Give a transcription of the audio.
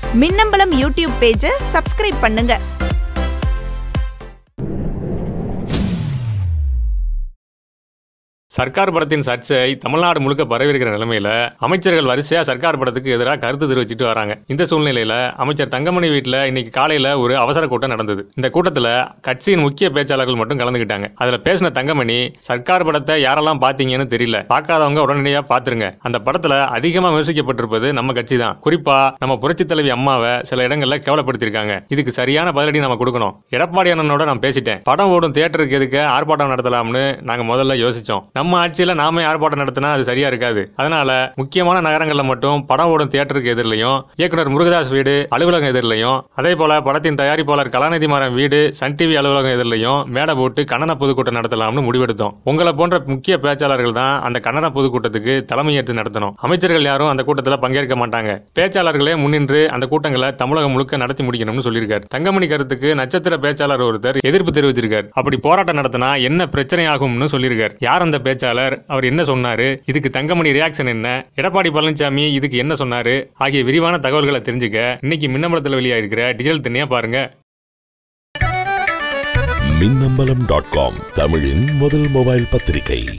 Minnambalam YouTube பேஜை subscribe பண்ணுங்க சர்க்கார் படத்தின் சர்ச்சை தமிழ்நாடு முழுக்க பரவியிருக்கிற நிலைமையில அமைச்சர்கள் வரிசையா சர்க்கார் படத்துக்கு எதிராக கருத்து தெரிவிச்சிட்டு வராங்க இந்த சூழ்நிலையில அமைச்சர் தங்கமணி வீட்டில் இன்னைக்கு காலையில ஒரு அவசர கூட்டம் நடந்தது இந்த கூட்டத்துல கட்சியின் முக்கிய பேச்சாளர்கள் மட்டும் கலந்துக்கிட்டாங்க அதுல பேசின தங்கமணி சர்க்கார் படத்தை யாரெல்லாம் பாத்தீங்கன்னு தெரியல பார்க்காதவங்க உடனடியா பாத்துருங்க அந்த படத்துல அதிகமா விமர்சிக்கப்பட்டிருப்பது நம்ம கட்சி தான் குறிப்பா நம்ம புரட்சி தலைவி அம்மாவை சில இடங்கள்ல கேவலப்படுத்திருக்காங்க இதுக்கு சரியான பதிலடி நம்ம கொடுக்கணும் எடப்பாடி அண்ணனோட நான் பேசிட்டேன் படம் ஓடும் தியேட்டருக்கு எதுக்கு ஆர்ப்பாட்டம் நடத்தலாம்னு நாங்க முதல்ல யோசிச்சோம் நம்ம ஆட்சியில நாம ஆர்ப்பாட்டம் நடத்தினா அது சரியா இருக்காது அதனால முக்கியமான நகரங்கள்ல மட்டும் படம் ஓடும் தியேட்டருக்கு எதிரிலையும் இயக்குனர் முருகதாஸ் வீடு அலுவலகம் எதிரிலையும் அதே போல படத்தின் தயாரிப்பாளர் கலாநிதி மாறன் வீடு சன் டிவி அலுவலகம் எதிரிலையும் மேடை போட்டு கண்ணன பொதுக்கூட்டம் நடத்தலாம்னு முடிவெடுத்தோம் உங்களை போன்ற முக்கிய பேச்சாளர்கள் தான் அந்த கண்ணன பொதுக்கூட்டத்துக்கு தலைமையேற்று நடத்தணும் அமைச்சர்கள் யாரும் அந்த கூட்டத்தில் பங்கேற்க மாட்டாங்க பேச்சாளர்களே முன்னின்று அந்த கூட்டங்களை தமிழகம் முழுக்க நடத்தி முடிக்கணும்னு சொல்லியிருக்காரு தங்கமணி கருத்துக்கு நட்சத்திர பேச்சாளர் ஒருத்தர் எதிர்ப்பு தெரிவிச்சிருக்கார் அப்படி போராட்டம் நடத்தினா என்ன பிரச்சனை ஆகும்னு சொல்லியிருக்கார் யார் அந்த பேச்சாளர் அவர் என்ன சொன்னாரு இதுக்கு தங்கமணி ரியாக்ஷன் என்ன எடப்பாடி பழனிசாமி இதுக்கு என்ன சொன்னாரு ஆகிய விரிவான தகவல்களை தெரிஞ்சுக்க இன்னைக்கு மின்னம்பலத்தில் வெளியாயிருக்கிற டிஜிட்டல் தனியா பாருங்க மின்னம்பலம் டாட் காம் தமிழின் முதல் மொபைல் பத்திரிகை